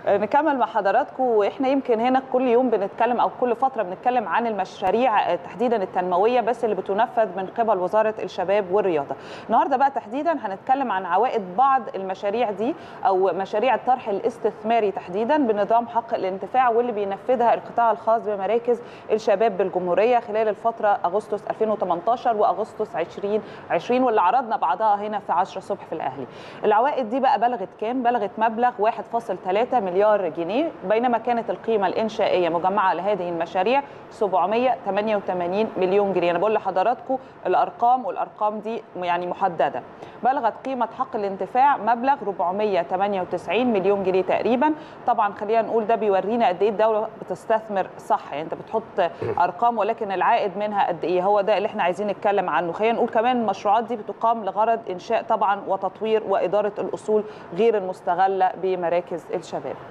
نكمل مع حضراتكم واحنا يمكن هنا كل يوم بنتكلم او كل فتره بنتكلم عن المشاريع تحديدا التنمويه بس اللي بتنفذ من قبل وزاره الشباب والرياضه. النهارده بقى تحديدا هنتكلم عن عوائد بعض المشاريع دي او مشاريع الطرح الاستثماري تحديدا بنظام حق الانتفاع واللي بينفذها القطاع الخاص بمراكز الشباب بالجمهوريه خلال الفتره اغسطس 2018 واغسطس 2020 واللي عرضنا بعضها هنا في 10 الصبح في الاهلي. العوائد دي بقى بلغت كام؟ بلغت مبلغ 1.3 مليار جنيه بينما كانت القيمه الانشائيه مجمعه لهذه المشاريع 788 مليون جنيه انا بقول لحضراتكم الارقام والارقام دي يعني محدده بلغت قيمه حق الانتفاع مبلغ 498 مليون جنيه تقريبا طبعا خلينا نقول ده بيورينا قد ايه الدوله بتستثمر صح يعني انت بتحط ارقام ولكن العائد منها قد ايه هو ده اللي احنا عايزين نتكلم عنه خلينا نقول كمان المشروعات دي بتقام لغرض انشاء طبعا وتطوير واداره الاصول غير المستغله بمراكز الشباب